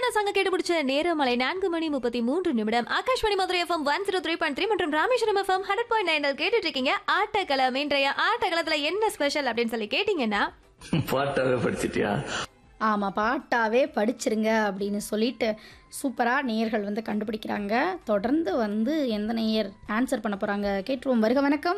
சூப்பரான சங்க கேட்டுப்பிடிச்ச நேரமலை நான்கு மணி முப்பத்தி மூன்று நிமிடம் Akashvani Madurai FM one zero three point three மற்றும் Rameswaram FM hundred point nine கேட்டுட்டு இருக்கீங்க ஆட்டக்களம் இன்றைய ஆட்டக்களத்துல என்ன ஸ்பெஷல் அப்படின்னு சொல்லி கேட்டீங்கன்னா பாட்டாவே படிச்சிட்டியா ஆமாம் பாட்டாவே படிச்சிருங்க அப்படின்னு சொல்லிட்டு சூப்பராக நேயர்கள் வந்து கண்டுபிடிக்கிறாங்க தொடர்ந்து வந்து எந்த நேயர் ஆன்சர் பண்ண போகிறாங்க கேட்டுருவோம் வருக வணக்கம்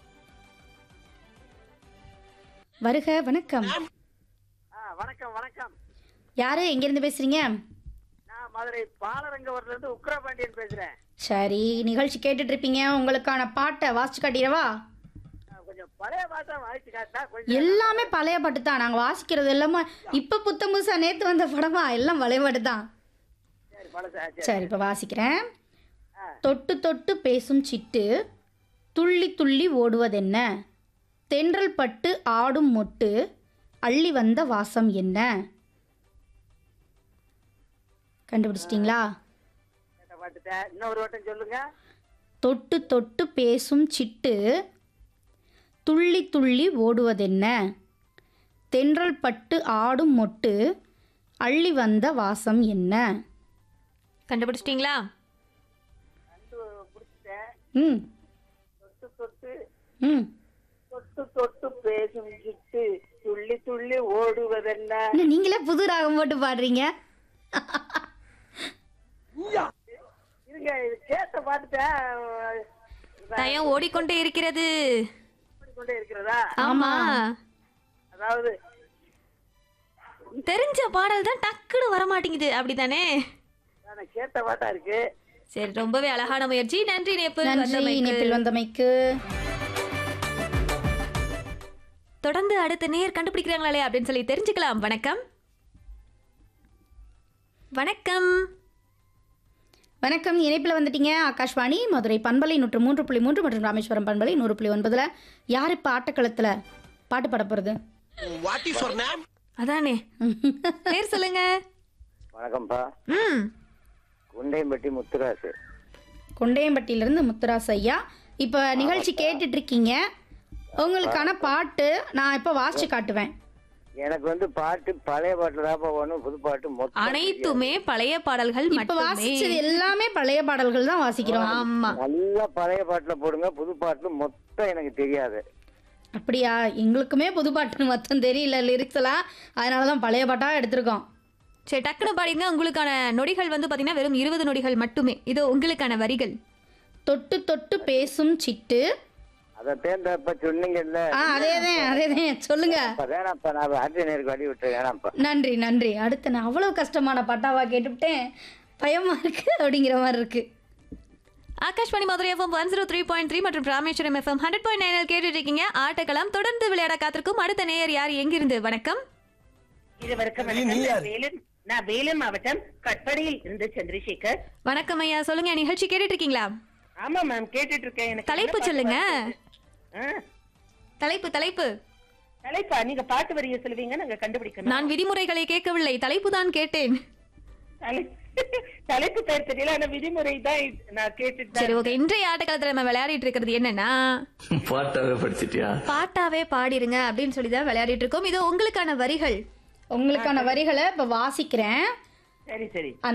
வருக வணக்கம் ஆ, வணக்கம் வணக்கம் யாரு எங்கேருந்து பேசுறீங்க நான் மதுரை பாலரங்கவரத்துல இருந்து உக்ரபாண்டியன் பேசுறேன் சரி நிகழ்ச்சி கேட்டுட்டு இருப்பீங்க உங்களுக்கான பாட்டை வாசிச்சு காட்டிடவா நான் கொஞ்சம் பழைய பாட்டா வாய்ச்சி காட்டினா கொஞ்சம் எல்லாமே பழைய பாட்டு தான் நாங்கள் வாசிக்கிறது எல்லாமே இப்போ புத்த புதுசாக நேற்று வந்த படமா எல்லாம் பழைய பாட்டு தான் சரி பழசா சரி சரி இப்போ வாசிக்கிறேன் ஆ. தொட்டு தொட்டு பேசும் சிட்டு துள்ளி துள்ளி ஓடுவதென்ன தென்றல் பட்டு ஆடும் மொட்டு அள்ளி வந்த வாசம் என்ன கண்டுபிடிச்சிட்டிங்களா கேட்ட பாட்டுட்டேன் இன்னொரு வட்டம் சொல்லுங்க தொட்டு தொட்டு பேசும் சிட்டு துள்ளி துள்ளி ஓடுவதென்ன தென்றல் பட்டு ஆடும் மொட்டு அள்ளி வந்த வாசம் என்ன கண்டுபிடிச்சிட்டீங்களா ரெண்டு பிடிச்சிட்டேன் ம் தொட்டு தொட்டு ம் தொட்டு தொட்டு பேசும் சிட்டு துள்ளி துள்ளி ஓடுவதென்ன என்ன நீங்களே புது ராகம் போட்டு பாடுறீங்க இருங்க இது கேட்ட பாட்டுட்டேன் டயம் ஓடிக்கொண்டே இருக்கிறது கொண்டே இருக்கிறதா ஆமா அதாவது தெரிஞ்ச பாடல் தான் டக்குன்னு வர மாட்டேங்குது அப்படிதானே நான் கேட்ட பாட்டா இருக்கு சரி ரொம்பவே அழகான முயற்சி நன்றி நேப்பு நன்றி இணைப்பில் வந்தமைக்கு தொடர்ந்து அடுத்த நேர் கண்டுபிடிக்கிறாங்களே அப்படின்னு சொல்லி தெரிஞ்சுக்கலாம் வணக்கம் வணக்கம் வணக்கம் இணைப்பில் வந்துட்டீங்க ஆகாஷ்வாணி மதுரை பண்பலை நூற்று மூன்று புள்ளி மூன்று மற்றும் ராமேஸ்வரம் பண்பலை நூறு புள்ளி ஒன்பதுல யார் இப்போ ஆட்டக்களத்தில் பாட்டு பாட போகிறது அதானே பேர் சொல்லுங்க வணக்கம்ப்பா ம் குண்டையம்பட்டி முத்துராசு கொண்டையம்பட்டியிலிருந்து முத்துராஸ் ஐயா இப்போ நிகழ்ச்சி கேட்டுட்டு இருக்கீங்க உங்களுக்கான பாட்டு நான் இப்போ வாசிச்சு காட்டுவேன் எனக்கு வந்து பாட்டு பழைய பாட்டுல தான் ஒன்றும் புது பாட்டு மொத்தம் அனைத்துமே பழைய பாடல்கள் இப்போ மட்டுமே வாசிச்சது எல்லாமே பழைய பாடல்கள் தான் வாசிக்கிறோம் ஆமா நல்லா பழைய பாட்டுல போடுங்க புது பாட்டுல மொத்தம் எனக்கு தெரியாது அப்படியா எங்களுக்குமே புது பாட்டுன்னு மொத்தம் தெரியல லிரிக்ஸ் எல்லாம் அதனால தான் பழைய பாட்டாக எடுத்திருக்கோம் சரி டக்குனு பாடிங்க உங்களுக்கான நொடிகள் வந்து பாத்தீங்கன்னா வெறும் இருபது நொடிகள் மட்டுமே இது உங்களுக்கான வரிகள் தொட்டு தொட்டு பேசும் சிட்டு அதை தேர்ந்தப்ப சொன்னீங்கல்ல ஆ அதேதான் அதேதான் சொல்லுங்க அப்ப வேணாம்ப்பா நான் ஆர்டினருக்கு வழி விட்டு வேணாம்ப்பா நன்றி நன்றி அடுத்து நான் அவ்வளோ கஷ்டமான பாட்டாவா கேட்டுவிட்டேன் பயமா இருக்கு அப்படிங்கிற மாதிரி இருக்கு Akashvani Madurai FM one zero three point three மற்றும் ராமேஸ்வரம் எஃப்எம் ஹண்ட்ரட் பாயிண்ட் நைனில் கேட்டுட்டு இருக்கீங்க ஆட்டக்கலாம் தொடர்ந்து விளையாட காத்திருக்கும் அடுத்த நேயர் யார் எங்கிருந்து வணக்கம் இருவருக்கும் வணக்கம். நான் வேலூர் நான் வேலூர் மாவட்டம் கட்படியில் இருந்து சந்திரசேகர் வணக்கம் ஐயா சொல்லுங்க நிகழ்ச்சி கேட்டுட்டு இருக்கீங்களா ஆமா மேம் கேட்டுட்டு இருக்கேன் எனக்கு தலைப்பு என்ன பாட்டு சொல்லுங்க வருது? ஆ, தலைப்பு தலைப்பு தலைப்பா நீங்க பாட்டு வரிய சொல்லுவீங்க நாங்க கண்டுபிடிக்கணும் நான் விதிமுறைகளை கேட்கவில்லை தலைப்பு தான் கேட்டேன் தலை- தலைப்பு பேர் தெரியல ஆனா விதிமுறை தான் இது. நான் கேட்டுட்டு சரி தான் ஓகே இன்றைய ஆட்டக்காலத்துல நம்ம விளையாடிட்டு இருக்கிறது என்னன்னா பாட்டாவே படிச்சிட்டியா பாட்டாவே பாடிருங்க அப்படின்னு சொல்லி தான் விளையாடிட்டு இருக்கோம் இது உங்களுக்கான வரிகள் உங்களுக்கான வரிகளை இப்போ வாசிக்கிறேன் சரி சரி